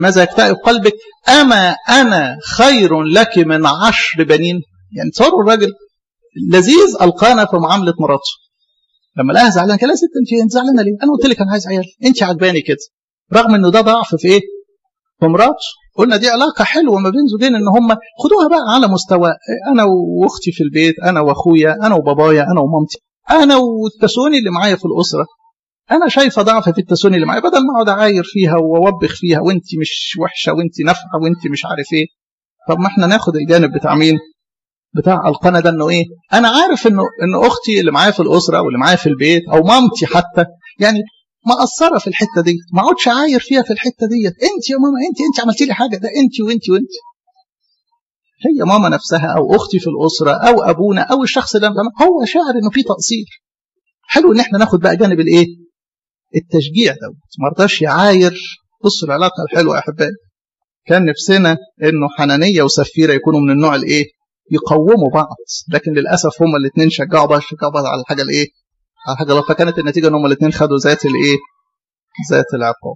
ماذا يكتئب قلبك أما أنا خير لك من عشر بنين يعني تصوروا الراجل لذيذ ألقانا في معاملة مراته لما لقاها زعلانه قال يا ست انت انت زعلانه ليه؟ انا قلت لك انا عايز عيال انت عجباني كده رغم انه ده ضعف في ايه؟ في مراته قلنا دي علاقه حلوه ما بين زوجين ان هم خدوها بقى على مستوى انا واختي في البيت انا واخويا انا وبابايا انا ومامتي انا والتسوني اللي معايا في الاسره انا شايفه ضعف في التسوني اللي معايا بدل ما اقعد اعاير فيها واوبخ فيها وانت مش وحشه وانت نافعه وانت مش عارف ايه طب ما احنا ناخد الجانب بتاع مين؟ بتاع القنا ده انه ايه؟ انا عارف انه ان اختي اللي معايا في الاسره واللي معايا في البيت او مامتي حتى يعني مقصره في الحته دي ما اقعدش عاير فيها في الحته ديت انت يا ماما انت انت عملتي لي حاجه ده انت وانت وانت هي ماما نفسها او اختي في الاسره او ابونا او الشخص ده هو شاعر انه في تقصير حلو ان احنا ناخد بقى جانب الايه؟ التشجيع دوت ما رضاش يعاير بصوا العلاقه الحلوه يا احبائي كان نفسنا انه حنانيه وسفيره يكونوا من النوع الايه؟ يقوموا بعض لكن للاسف هما الاثنين شجعوا بعض شجعوا بعض على الحاجه الايه؟ على الحاجه غلط فكانت النتيجه ان هما الاثنين خدوا ذات الايه؟ ذات العقاب.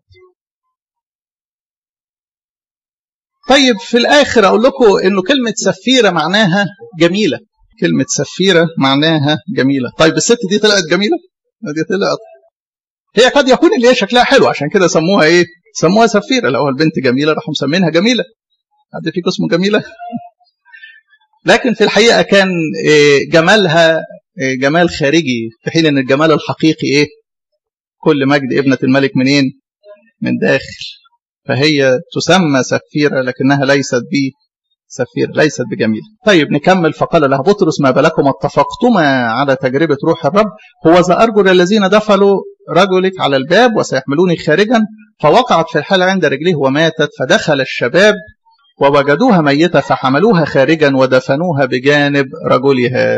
طيب في الاخر اقول لكم انه كلمه سفيره معناها جميله. كلمه سفيره معناها جميله. طيب الست دي طلعت جميله؟ دي طلعت هي قد يكون اللي هي شكلها حلو عشان كده سموها ايه؟ سموها سفيره لو البنت جميله راحوا مسمينها جميله. حد فيكم اسمه جميله؟ لكن في الحقيقه كان جمالها جمال خارجي في حين ان الجمال الحقيقي ايه؟ كل مجد ابنه الملك منين؟ من داخل. فهي تسمى سفيره لكنها ليست ب سفير ليست بجميله. طيب نكمل فقال لها بطرس ما بلكم اتفقتما على تجربه روح الرب هو ذا ارجل الذين دخلوا رجلك على الباب وسيحملوني خارجا فوقعت في الحال عند رجليه وماتت فدخل الشباب ووجدوها ميتة فحملوها خارجا ودفنوها بجانب رجلها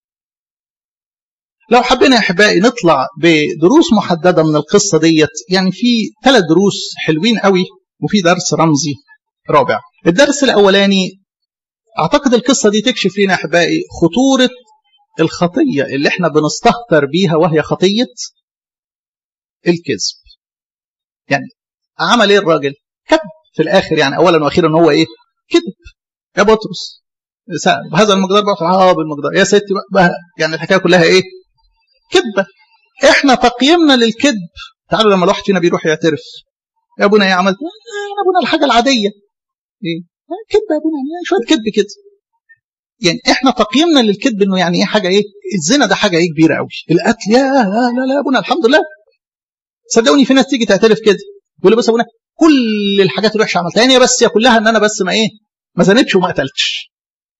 لو حبينا يا احبائي نطلع بدروس محدده من القصه ديت يعني في ثلاث دروس حلوين قوي وفي درس رمزي رابع الدرس الاولاني اعتقد القصه دي تكشف لنا احبائي خطوره الخطيه اللي احنا بنستهتر بيها وهي خطيه الكذب يعني عمل ايه الراجل كذب في الاخر يعني اولا واخيرا ان هو ايه كذب يا بطرس بهذا المقدار بقى اه بالمقدار يا ستي بقى يعني الحكايه كلها ايه كذبه احنا تقييمنا للكذب تعالوا لما الواحد فينا بيروح يعترف يا ابونا ايه عملت يا ابونا الحاجه العاديه ايه كذب يا ابونا يعني شويه كذب كده يعني احنا تقييمنا للكذب انه يعني ايه حاجه ايه الزنا ده حاجه ايه كبيره قوي القتل يا لا لا لا يا ابونا الحمد لله صدقوني في ناس تيجي تعترف كده يقول لي بس ابونا كل الحاجات الوحشه عملتها يعني بس هي كلها ان انا بس ما ايه ما زنتش وما قتلتش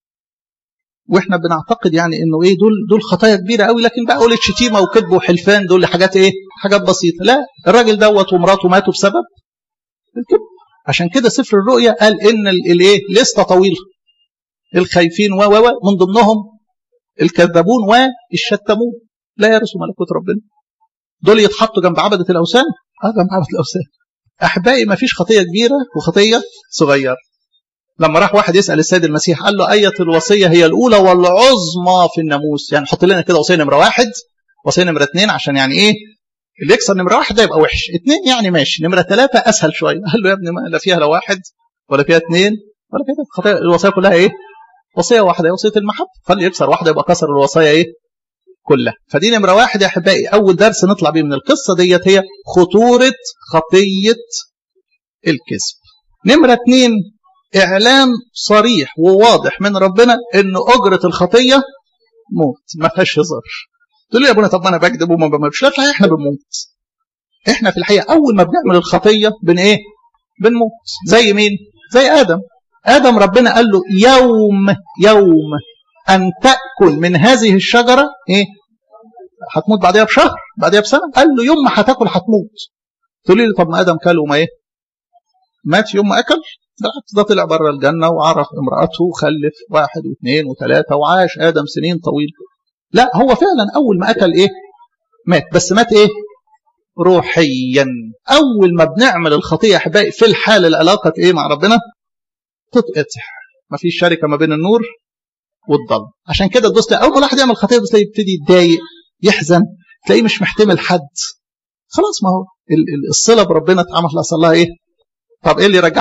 واحنا بنعتقد يعني انه ايه دول دول خطايا كبيره قوي لكن بقى قول شتيمه وكذب وحلفان دول حاجات ايه حاجات بسيطه لا الراجل دوت ومراته ماتوا بسبب الكذب عشان كده سفر الرؤيا قال ان الايه لسته طويله الخايفين و و من ضمنهم الكذابون والشتمون لا يرثوا ملكوت ربنا دول يتحطوا جنب عبده الاوثان اه جنب عبده الاوثان احبائي ما فيش خطيه كبيره وخطيه صغيره لما راح واحد يسال السيد المسيح قال له ايه الوصيه هي الاولى والعظمى في الناموس يعني حط لنا كده وصيه نمره واحد وصيه نمره اثنين عشان يعني ايه اللي يكسر نمره واحد ده يبقى وحش اثنين يعني ماشي نمره ثلاثه اسهل شويه قال له يا ابني ما لا فيها لا واحد ولا فيها اثنين ولا فيها خطايا الوصيه كلها ايه وصيه واحده وصيه المحبه فاللي يكسر واحده يبقى كسر الوصايا ايه كلها فدي نمره واحد يا احبائي اول درس نطلع بيه من القصه ديت هي خطوره خطيه الكذب نمره اثنين اعلان صريح وواضح من ربنا ان اجره الخطيه موت ما فيهاش هزار تقول لي يا ابونا طب ما انا بكذب وما بموتش لا احنا بنموت احنا في الحقيقه اول ما بنعمل الخطيه بن ايه بنموت زي مين زي ادم ادم ربنا قال له يوم يوم ان تاكل من هذه الشجره ايه هتموت بعدها بشهر بعدها بسنه قال له يوم ما هتاكل هتموت تقول لي طب ما ادم كل وما ايه مات يوم ما اكل بالعكس ده طلع بره الجنه وعرف امراته وخلف واحد واثنين وثلاثه وعاش ادم سنين طويله لا هو فعلا اول ما اكل ايه مات بس مات ايه روحيا اول ما بنعمل الخطيه يا احبائي في الحال العلاقه ايه مع ربنا تتقطع مفيش شركه ما بين النور والضلم عشان كده تبص اول ما الواحد يعمل خطيه بس يبتدي يتضايق يحزن تلاقيه مش محتمل حد خلاص ما هو الصله بربنا اتعمل حصل لها ايه طب ايه اللي يرجح